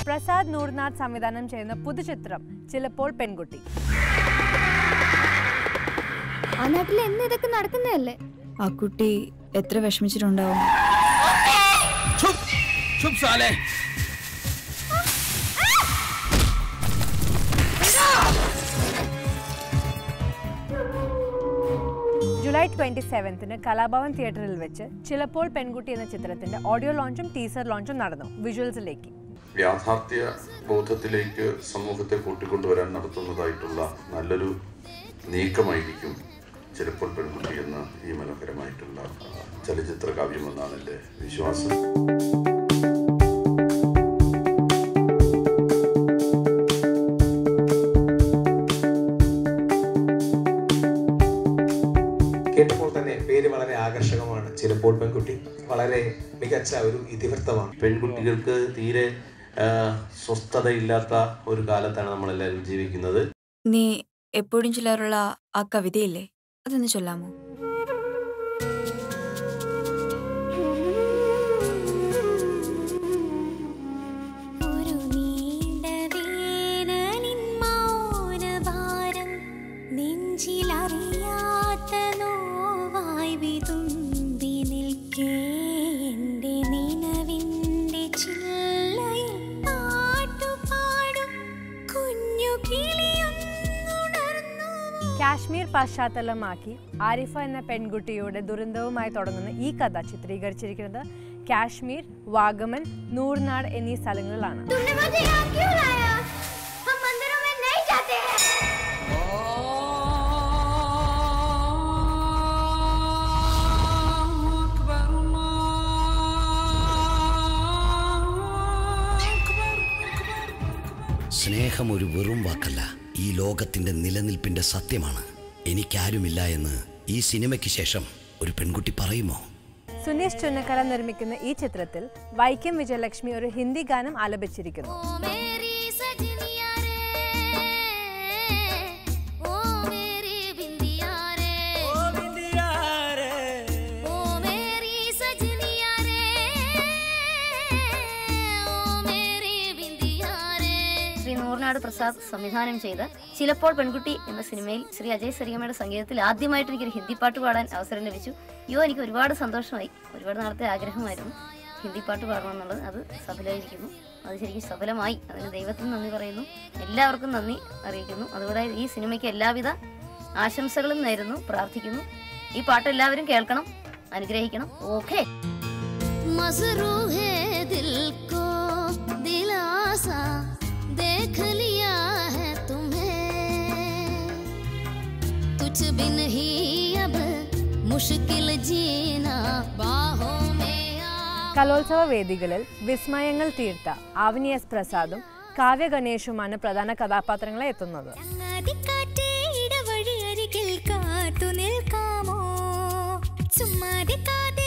പ്രസാദ് നൂർനാഥ് സംവിധാനം ചെയ്യുന്ന പുതുചിത്രം ചിലപ്പോൾ പെൺകുട്ടി ആ നാട്ടിൽ എന്ന് ഇതൊക്കെ നടക്കുന്നതല്ലേ ആ കുട്ടി എത്ര വിഷമിച്ചിട്ടുണ്ടാവും ചുപ് സാലേ ജൂലൈ ട്വന്റി സെവൻത്തിന് കലാഭവൻ തിയേറ്ററിൽ വെച്ച് ചിലപ്പോൾ പെൺകുട്ടി എന്ന ചിത്രത്തിന്റെ ഓഡിയോ ലോഞ്ചും ടീസർ ലോഞ്ചും നടന്നു വിഷ്വൽസിലേക്ക് യാഥാർത്ഥ്യ ബോധത്തിലേക്ക് സമൂഹത്തെ കൂട്ടിക്കൊണ്ടുവരാൻ നടത്തുന്നതായിട്ടുള്ള നല്ലൊരു നീക്കമായിരിക്കും ചിലപ്പോൾ പെൺകുട്ടി എന്ന ഈ മനോഹരമായിട്ടുള്ള ആ, ചലച്ചിത്ര കാവ്യമെന്നാണ് എൻ്റെ വിശ്വാസം കേട്ടപ്പോൾ തന്നെ പേര് വളരെ ആകർഷകമാണ് ചിലപ്പോൾ പെൺകുട്ടി വളരെ മികച്ച ഒരു ഇതിവൃത്തമാണ് പെൺകുട്ടികൾക്ക് തീരെ ആ, സ്വസ്ഥതയില്ലാത്ത ഒരു കാലത്താണ് നമ്മളെല്ലാവരും ജീവിക്കുന്നത് നീ എപ്പോഴും ചിലരുള്ള ആ കവിതയില്ലേ അതൊന്ന് ചൊല്ലാമോ ഒരു നീണ്ട വേനലിൻ മൗനഭാരം നെഞ്ചിലറിയാത്ത നോവായി വിതുമ്പി നിൽക്കേ എൻ്റെ നിലവിൻ്റെ ചില്ലയിൽ പാട്ടുപാടും കുഞ്ഞു കിളിയൊന്നുണർന്നു കാശ്മീർ പശ്ചാത്തലമാക്കി ആരിഫ എന്ന പെൺകുട്ടിയുടെ ദുരന്തവുമായി തുടങ്ങുന്ന ഈ കഥ ചിത്രീകരിച്ചിരിക്കുന്നത് കാശ്മീർ വാഗമൻ നൂർനാട് എന്നീ സ്ഥലങ്ങളിലാണ് तुमने मुझे यहाँ क्यों लाया हम मंदिरों में नहीं जाते हैं സ്നേഹം ഒരു വെറും വാക്കല്ല ഈ ലോകത്തിന്റെ നിലനിൽപ്പിന്റെ സത്യമാണ് എനിക്കാരുമില്ല എന്ന് ഈ സിനിമയ്ക്ക് ശേഷം ഒരു പെൺകുട്ടി പറയുമോ സുനീഷ് ചുന്നക്കര നിർമ്മിക്കുന്ന ഈ ചിത്രത്തിൽ വൈക്കം വിജയലക്ഷ്മി ഒരു ഹിന്ദി ഗാനം ആലപിച്ചിരിക്കുന്നു ओ मेरी सजनिया रे ओ मेरी बिंदिया रे ओ बिंदिया रे ओ मेरी सजनिया रे ओ मेरी बिंदिया रे ശ്രീ നൂറിനാട് പ്രസാദ് സംവിധാനം ചെയ്ത ചിലപ്പോൾ പെൺകുട്ടി എന്ന സിനിമയിൽ ശ്രീ അജയ് സരിഗമയുടെ സംഗീതത്തിൽ ആദ്യമായിട്ട് എനിക്കൊരു ഹിന്ദി പാട്ട് പാടാൻ അവസരം ലഭിച്ചു യോ എനിക്ക് ഒരുപാട് സന്തോഷമായി ഒരുപാട് നാളത്തെ ആഗ്രഹമായിരുന്നു ഹിന്ദി പാട്ട് പാടണമെന്നുള്ളത് അത് സഫലമായിരിക്കുന്നു അത് ശരിക്കും സഫലമായി അതിന് ദൈവത്തിന് നന്ദി പറയുന്നു എല്ലാവർക്കും നന്ദി അറിയിക്കുന്നു അതുകൂടെ ഈ സിനിമയ്ക്ക് എല്ലാവിധ ആശംസകളും നേരുന്നു പ്രാർത്ഥിക്കുന്നു ഈ പാട്ട് എല്ലാവരും കേൾക്കണം അനുഗ്രഹിക്കണം ഓക്കേ मजरू है दिल को दिलासा देख लिया है तुम्हें कुछ भी नहीं अब मुश्किल जीना बाहों में आ കലോത്സവ വേദികളിൽ വിസ്മയങ്ങൾ തീർത്ത ആവനി എസ് പ്രസാദും കാവ്യ ഗണേഷുമാണ് പ്രധാന കഥാപാത്രങ്ങളെ എത്തുന്നത് ചങ്ങാതിക്കാറ്റേ ഇടവഴി അരികിൽ കാത്തു നിൽക്കാമോ ചുമ്മാതിക്കാതെ